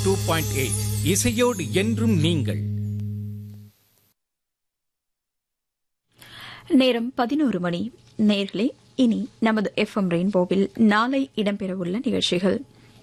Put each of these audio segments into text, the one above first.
two point eight இசையோடு என்றும் நீங்கள் நேரம் பதினோரு மணி நேர்களே இனி நமது எஃப்எம் ரெயின்போவில் நாளை இடம்பெறவுள்ள நிகழ்ச்சிகள்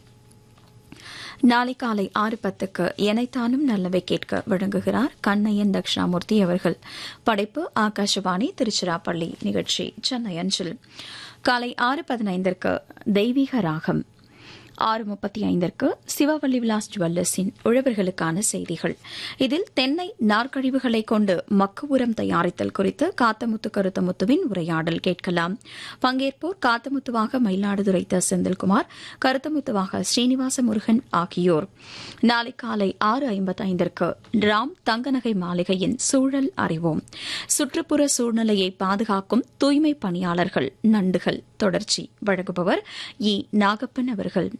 நாளை காலை ஆறு பத்துக்கு எனைத்தானும் நல்லவை கேட்க வழங்குகிறார் கண்ணையன் தட்சிணாமூர்த்தி அவர்கள் படைப்பு ஆகாஷவாணி திருச்சிராப்பள்ளி நிகழ்ச்சி சென்னை அஞ்சல் காலை ஆறு பதினைந்திற்கு தெய்வீக ராகம் ஆறு முப்பத்தி ஐந்திற்கு சிவவள்ளி விலாஸ் ஜுவல்லர்ஸின் உழவர்களுக்கான செய்திகள் இதில் தென்னை நார்க்கழிவுகளை கொண்டு மக்கு உரம் தயாரித்தல் குறித்து காத்தமுத்து கருத்தமுத்துவின் உரையாடல் கேட்கலாம் பங்கேற்போர் காத்தமுத்துவாக மயிலாடுதுறை த செந்தில்குமார் கருத்தமுத்துவாக ஸ்ரீனிவாச முருகன் ஆகியோர் நாளை காலை ஆறு ஐம்பத்தைந்திற்கு ராம் தங்கநகை மாளிகையின் சூழல் அறிவோம் சுற்றுப்புற சூழ்நிலையை பாதுகாக்கும் தூய்மை பணியாளர்கள் நண்டுகள் தொடர்ச்சி வழங்குபவர் இ நாகப்பன் அவர்கள்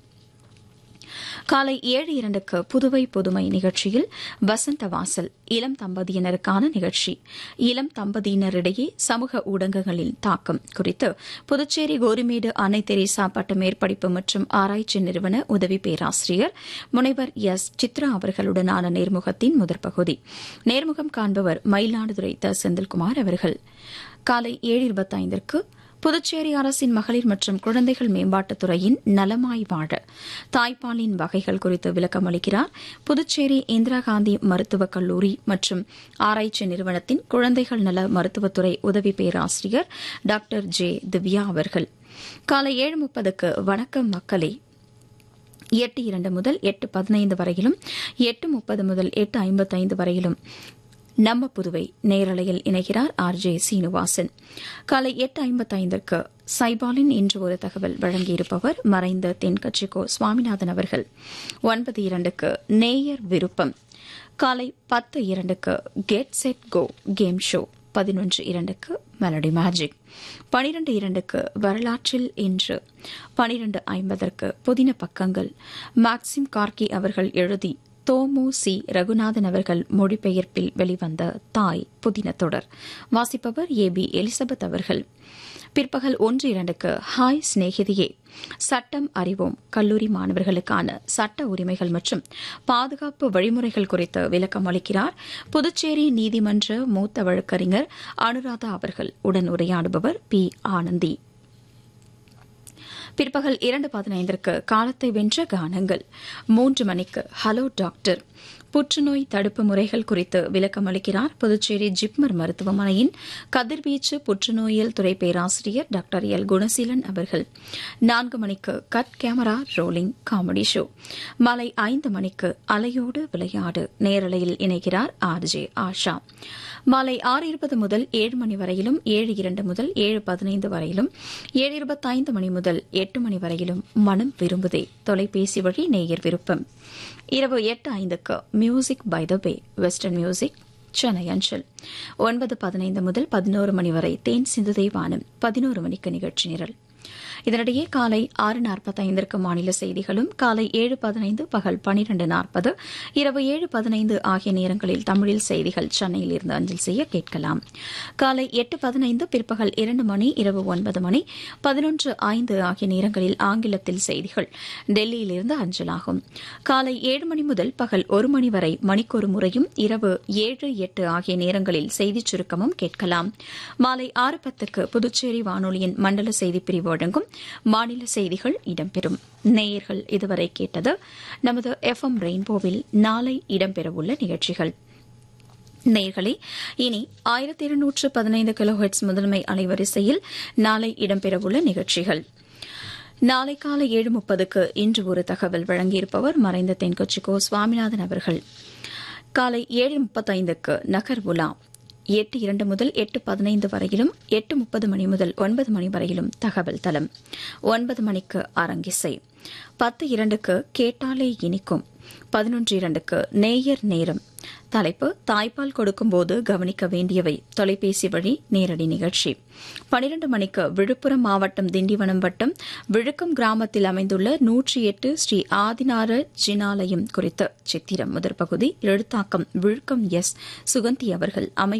காலை ஏழு இரண்டுக்கு புதுவை புதுமை நிகழ்ச்சியில் வசந்த வாசல் இளம் தம்பதியினருக்கான நிகழ்ச்சி இளம் தம்பதியினரிடையே சமூக ஊடகங்களின் தாக்கம் குறித்து புதுச்சேரி கோரிமேடு அன்னை தெரேசா பட்ட மேற்படிப்பு மற்றும் ஆராய்ச்சி நிறுவன உதவி பேராசிரியர் முனைவர் எஸ் சித்ரா அவர்களுடனான நேர்முகத்தின் முதற் பகுதி நேர்முகம் காண்பவர் மயிலாடுதுறை த செந்தில்குமார் அவர்கள் காலை ஏழு இருபத்தைந்திற்கு புதுச்சேரி அரசின் மகளிர் மற்றும் குழந்தைகள் மேம்பாட்டுத் துறையின் நலமாய் வாழ தாய்ப்பாலின் வகைகள் குறித்து விளக்கம் அளிக்கிறார் புதுச்சேரி இந்திரா காந்தி மருத்துவக் கல்லூரி மற்றும் ஆராய்ச்சி நிறுவனத்தின் குழந்தைகள் நல மருத்துவத்துறை உதவி பேராசிரியர் டாக்டர் ஜே திவ்யா அவர்கள் காலை ஏழு முப்பதுக்கு வணக்கம் மக்களே எட்டு இரண்டு முதல் எட்டு பதினைந்து வரையிலும் எட்டு முப்பது முதல் எட்டு ஐம்பத்தைந்து வரையிலும் நம்ம புதுவை நேரலையில் இணைகிறார் ஆர் ஜே சீனிவாசன் காலை எட்டு ஐம்பத்தைந்திற்கு சைபாலின் இன்று ஒரு தகவல் வழங்கியிருப்பவர் மறைந்த தென்கட்சிக்கோ சுவாமிநாதன் அவர்கள் ஒன்பது இரண்டுக்கு நேயர் விருப்பம் காலை பத்து இரண்டுக்கு get set go game show பதினொன்று இரண்டுக்கு மெலடி மேஜிக் பனிரெண்டு இரண்டுக்கு வரலாற்றில் இன்று பனிரெண்டு ஐம்பதற்கு புதின பக்கங்கள் மேக்சிம் கார்கி அவர்கள் எழுதி தோமு சி ரகுநாதன் அவர்கள் மொழிபெயர்ப்பில் வெளிவந்த தாய் புதின தொடர் வாசிப்பவர் ஏ பி எலிசபெத் அவர்கள் பிற்பகல் ஒன்று இரண்டுக்கு ஹாய் சிநேகிதியே சட்டம் அறிவோம் கல்லூரி மாணவர்களுக்கான சட்ட உரிமைகள் மற்றும் பாதுகாப்பு வழிமுறைகள் குறித்து விளக்கம் அளிக்கிறார் புதுச்சேரி நீதிமன்ற மூத்த வழக்கறிஞர் அனுராதா அவர்கள் உடன் உரையாடுபவர் பி ஆனந்தி பிற்பகல் இரண்டு பதினைந்திற்கு காலத்தை வென்ற கானங்கள் மூன்று மணிக்கு ஹலோ டாக்டர் புற்றுநோய் தடுப்பு முறைகள் குறித்து விளக்கம் அளிக்கிறார் புதுச்சேரி ஜிப்மர் மருத்துவமனையின் கதிர்வீச்சு புற்றுநோயியல் துறை பேராசிரியர் டாக்டர் எல் குணசீலன் அவர்கள் நான்கு மணிக்கு cut camera rolling comedy show மாலை ஐந்து மணிக்கு அலையோடு விளையாடு நேரலையில் இணைகிறார் ஆர் ஜே ஆஷா மாலை ஆறு இருபது முதல் ஏழு மணி வரையிலும் ஏழு இரண்டு முதல் ஏழு பதினைந்து வரையிலும் ஏழு இருபத்தைந்து மணி முதல் எட்டு மணி வரையிலும் மனம் விரும்புதே தொலைபேசி வழி நேயர் விருப்பம் இரவு எட்டு ஐந்துக்கு music by the way western music Chennai அஞ்சல் ஒன்பது பதினைந்து முதல் பதினோரு மணி வரை தேன் சிந்துதை வானம் பதினோரு மணிக்கு நிகழ்ச்சி நிரல் இதனிடையே காலை ஆறு நாற்பத்தைந்திற்கு மாநில செய்திகளும் காலை ஏழு பதினைந்து பகல் பனிரண்டு நாற்பது இரவு ஏழு பதினைந்து ஆகிய நேரங்களில் தமிழில் செய்திகள் சென்னையில் இருந்து அஞ்சல் செய்ய கேட்கலாம் காலை எட்டு பதினைந்து பிற்பகல் இரண்டு மணி இரவு ஒன்பது மணி பதினொன்று ஐந்து ஆகிய நேரங்களில் ஆங்கிலத்தில் செய்திகள் டெல்லியிலிருந்து அஞ்சலாகும் காலை ஏழு மணி முதல் பகல் ஒரு மணி வரை மணிக்கொரு முறையும் இரவு ஏழு எட்டு ஆகிய நேரங்களில் செய்திச் சுருக்கமும் கேட்கலாம் மாலை ஆறு பத்துக்கு புதுச்சேரி வானொலியின் மண்டல செய்திப்பிரிவு வழங்கும் மாநில செய்திகள் இடம்பெறும் நேயர்கள் இதுவரை கேட்டது நமது எஃப் எம் ரெயின்போவில் நாளை இடம்பெறவுள்ள நிகழ்ச்சிகள் நேர்களே இனி ஆயிரத்தி இருநூற்று பதினைந்து கிலோஹெட்ஸ் முதன்மை அலைவரிசையில் நாளை இடம்பெறவுள்ள நிகழ்ச்சிகள் நாளை காலை ஏழு முப்பதுக்கு இன்று ஒரு தகவல் வழங்கியிருப்பவர் மறைந்த தென்கொச்சிக்கோ சுவாமிநாதன் அவர்கள் காலை ஏழு முப்பத்தைந்துக்கு நகர் உலா எட்டு இரண்டு முதல் எட்டு பதினைந்து வரையிலும் எட்டு முப்பது மணி முதல் ஒன்பது மணி வரையிலும் தகவல் தளம் ஒன்பது மணிக்கு அரங்கிசை பத்து இரண்டுக்கு கேட்டாலே இனிக்கும் பதினொன்று இரண்டுக்கு நேயர் நேரம் தலைப்பு தாய்ப்பால் கொடுக்கும்போது கவனிக்க வேண்டியவை தொலைபேசி வழி நேரடி நிகழ்ச்சி பனிரண்டு மணிக்கு விழுப்புரம் மாவட்டம் திண்டிவனம் வட்டம் விழுக்கம் கிராமத்தில் அமைந்துள்ள நூற்றி எட்டு ஸ்ரீ ஆதிநார ஜினாலயம் குறித்த சித்திரம் முதற் பகுதி எழுத்தாக்கம் விழுக்கம் எஸ் சுகந்தி அவர்கள் அமை